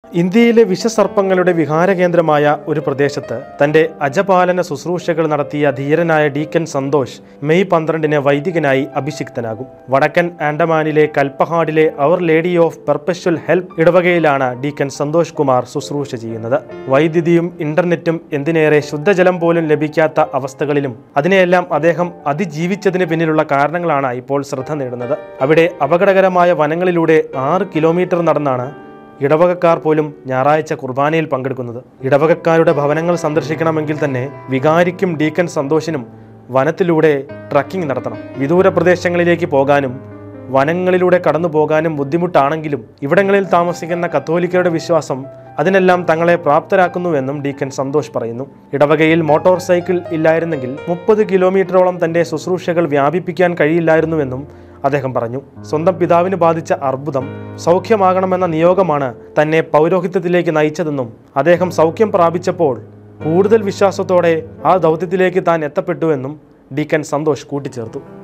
ഇന്ത്യയിലെ വിഷസർപ്പങ്ങളുടെ വിഹാരകേന്ദ്രമായ ഒരു പ്രദേശത്ത് തന്റെ അജപാലന ശുശ്രൂഷകൾ നടത്തിയ ധീരനായ ഡീക്കൻ സന്തോഷ് മെയ് പന്ത്രണ്ടിന് വൈദികനായി അഭിഷിക്തനാകും വടക്കൻ ആൻഡമാനിലെ കൽപ്പഹാഡിലെ അവർ ലേഡി ഓഫ് പെർപ്പച്വൽ ഹെൽപ്പ് ഇടവകയിലാണ് ഡീക്കൻ സന്തോഷ് കുമാർ ശുശ്രൂഷ ചെയ്യുന്നത് വൈദ്യുതിയും ഇന്റർനെറ്റും എന്തിനേറെ ശുദ്ധജലം പോലും ലഭിക്കാത്ത അവസ്ഥകളിലും അതിനെയെല്ലാം അദ്ദേഹം അതിജീവിച്ചതിന് പിന്നിലുള്ള കാരണങ്ങളാണ് ഇപ്പോൾ ശ്രദ്ധ നേടുന്നത് അവിടെ അപകടകരമായ വനങ്ങളിലൂടെ ആറ് കിലോമീറ്റർ നടന്നാണ് ഇടവകക്കാർ പോലും ഞായറാഴ്ച കുർബാനയിൽ പങ്കെടുക്കുന്നത് ഇടവകക്കാരുടെ ഭവനങ്ങൾ സന്ദർശിക്കണമെങ്കിൽ തന്നെ വികാരിക്കും ഡീക്കൻ സന്തോഷിനും വനത്തിലൂടെ ട്രക്കിംഗ് നടത്തണം വിദൂര പ്രദേശങ്ങളിലേക്ക് പോകാനും വനങ്ങളിലൂടെ കടന്നു പോകാനും ബുദ്ധിമുട്ടാണെങ്കിലും ഇവിടങ്ങളിൽ താമസിക്കുന്ന കത്തോലിക്കരുടെ വിശ്വാസം അതിനെല്ലാം തങ്ങളെ പ്രാപ്തരാക്കുന്നുവെന്നും ഡീക്കൻ സന്തോഷ് പറയുന്നു ഇടവകയിൽ മോട്ടോർ സൈക്കിൾ ഇല്ലായിരുന്നെങ്കിൽ മുപ്പത് കിലോമീറ്ററോളം തന്റെ ശുശ്രൂഷകൾ വ്യാപിപ്പിക്കാൻ കഴിയില്ലായിരുന്നുവെന്നും അദ്ദേഹം പറഞ്ഞു സ്വന്തം പിതാവിന് ബാധിച്ച അർബുദം സൗഖ്യമാകണമെന്ന നിയോഗമാണ് തന്നെ പൗരോഹിത്യത്തിലേക്ക് നയിച്ചതെന്നും അദ്ദേഹം സൗഖ്യം പ്രാപിച്ചപ്പോൾ കൂടുതൽ വിശ്വാസത്തോടെ ആ ദൗത്യത്തിലേക്ക് താൻ എത്തപ്പെട്ടുവെന്നും ഡീക്കൻ സന്തോഷ് കൂട്ടിച്ചേർത്തു